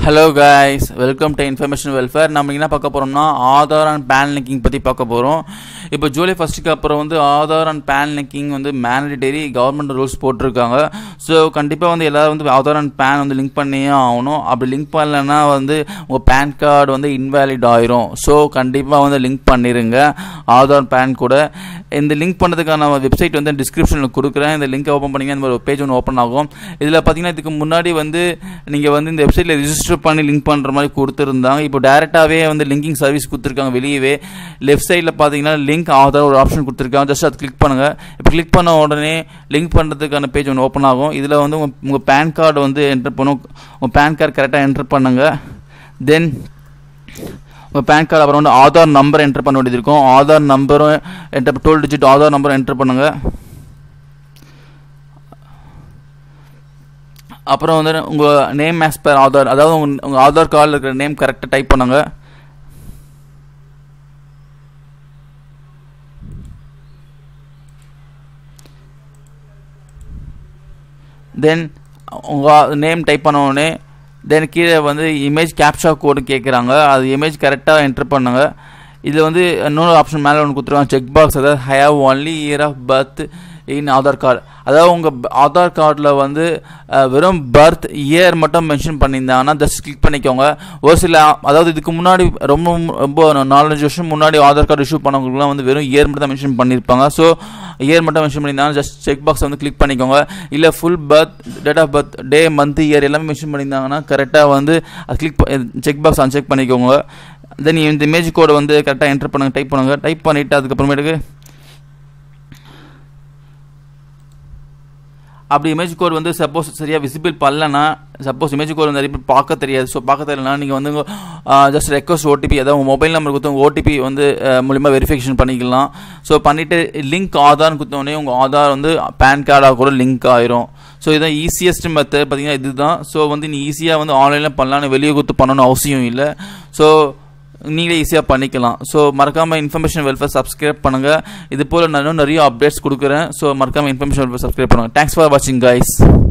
hello guys welcome to information welfare நம்ம என்ன பார்க்க போகிறோம்னா ஆதார் அண்ட் பேன் லிங்கிங் பற்றி பார்க்க போகிறோம் இப்போ ஜூலை ஃபஸ்ட்டுக்கு அப்புறம் வந்து ஆதார் அண்ட் பேன் லிங்கிங் வந்து மேண்டேட்டரி கவர்மெண்ட் ரூல்ஸ் போட்டிருக்காங்க ஸோ கண்டிப்பாக வந்து எல்லோரும் வந்து ஆதார் அண்ட் பேன் வந்து லிங்க் பண்ணியே ஆகணும் அப்படி லிங்க் பண்ணலைன்னா வந்து உங்கள் பேன் கார்டு வந்து இன்வேலிட் ஆயிரும் ஸோ கண்டிப்பாக வந்து லிங்க் பண்ணிடுங்க ஆதார் பேன் கூட இந்த லிங்க் பண்ணுறதுக்கான வெப்சைட் வந்து டிஸ்கிரிப்ஷனில் கொடுக்குறேன் இந்த லிங்க் ஓப்பன் பண்ணிங்கன்னா இந்த மாதிரி ஒரு பேஜ் ஒன்று ஓப்பன் ஆகும் இதில் பார்த்தீங்கன்னா இதுக்கு முன்னாடி வந்து நீங்கள் வந்து இந்த வெப்சைட்டில் ரிஜிஸ்டர் பண்ணி லிங்க் பண்ணுற மாதிரி கொடுத்துருந்தாங்க இப்போ டேரெக்டாகவே வந்து லிங்கிங் சர்வீஸ் கொடுத்துருக்காங்க வெளியவே லெஃப்ட் சைடில் பார்த்தீங்கன்னா லிங்க் ஆதார் ஒரு ஆப்ஷன் கொடுத்துருக்காங்க ஜஸ்ட் அது கிளிக் பண்ணுங்கள் இப்போ கிளிக் பண்ண உடனே லிங்க் பண்ணுறதுக்கான பேஜ் ஒன்று ஓப்பன் ஆகும் இதில் வந்து உங்கள் உங்கள் பேன் கார்டு வந்து என்டர் பண்ணும் உங்கள் பேன் கார்டு கரெக்டாக என்டர் பண்ணுங்கள் தென் உங்கள் பேன் கார்டு அப்புறம் வந்து ஆதார் நம்பர் என்டர் பண்ண வேண்டியது இருக்கும் ஆதார் நம்பரும் என்டர் டுவெல் டிஜிட் ஆதார் நம்பரும் என்டர் பண்ணுங்கள் அப்புறம் வந்து உங்கள் நேம் ஆஸ் பர் ஆதார் அதாவது உங்கள் உங்கள் ஆதார் கார்டில் இருக்கிற நேம் கரெக்டாக டைப் பண்ணுங்க தென் உங்கள் நேம் டைப் பண்ண உடனே தென் கீழே வந்து இமேஜ் கேப்ஷா கோடு கேட்குறாங்க அது இமேஜ் கரெக்டாக என்டர் பண்ணுங்க இதில் வந்து இன்னொரு ஆப்ஷன் மேலே ஒன்று கொடுத்துருவாங்க செக் பாக்ஸ் அதாவது have only year of birth in Aadhaar card அதாவது உங்கள் ஆதார் கார்டில் வந்து வெறும் பர்த் இயர் மட்டும் மென்ஷன் பண்ணியிருந்தாங்கன்னா ஜஸ்ட் கிளிக் பண்ணிக்கோங்க ஒரு சில அதாவது இதுக்கு முன்னாடி ரொம்ப ரொம்ப நாலஞ்சு வருஷம் முன்னாடி ஆதார் கார்டு இஷ்யூ பண்ணவங்களுக்குலாம் வந்து வெறும் இயர் மட்டும் தான் மென்ஷன் பண்ணியிருப்பாங்க ஸோ இயர் மட்டும் மென்ஷன் பண்ணியிருந்தாங்க ஜஸ்ட் செக் பாக்ஸ் வந்து கிளிக் பண்ணிக்கோங்க இல்லை full birth date of birth day month year எல்லாமே மென்ஷன் பண்ணியிருந்தாங்கன்னா கரெக்டாக வந்து அது கிளிக் செக் பாக்ஸ் அன்செக் பண்ணிக்கோங்க தென் இந்த இமேஜ் கோடை வந்து கரெக்டாக என்டர் பண்ணுங்கள் டைப் பண்ணுங்கள் டைப் பண்ணிவிட்டு அதுக்கப்புறமேட்டுக்கு அப்படி இமேஜ் கோட் வந்து சப்போஸ் சரியாக விசிபிள் பண்ணலன்னா சப்போஸ் இமேஜ் கோட் வந்து நிறைய பேர் பார்க்க தெரியாது ஸோ பார்க்க தெரியலனா நீங்கள் வந்து ஜஸ்ட் ரெக்வஸ்ட் ஓடிபி அதாவது உங்கள் மொபைல் நம்பர் கொடுத்து ஓடிபி வந்து மூலிமா வெரிஃபிகேஷன் பண்ணிக்கலாம் ஸோ பண்ணிவிட்டு லிங்க் ஆதார்னு கொடுத்தோடனே உங்கள் ஆதார் வந்து பேன் கார்டாக கூட லிங்க் ஆயிரும் ஸோ இதான் ஈஸியஸ்ட் மெத்தட் பார்த்தீங்கன்னா இதுதான் ஸோ வந்து நீ ஈஸியாக வந்து ஆன்லைனில் பண்ணலான்னு வெளியே கொடுத்து பண்ணணும் அவசியம் இல்லை ஸோ நீங்களே ஈஸியாக பண்ணிக்கலாம் ஸோ மறக்காமல் இன்ஃபர்மேஷன் வெல்ஃபேர் சப்ஸ்கிரைப் பண்ணுங்கள் இது போல் நான் இன்னும் நிறைய அப்டேட்ஸ் கொடுக்குறேன் ஸோ மறக்காமல் இன்ஃபர்மேஷன் வெல்ஃபேர் சப்ஸ்கிரைப் பண்ணுங்கள் தேங்க்ஸ் ஃபார் வாட்சிங் கைஸ்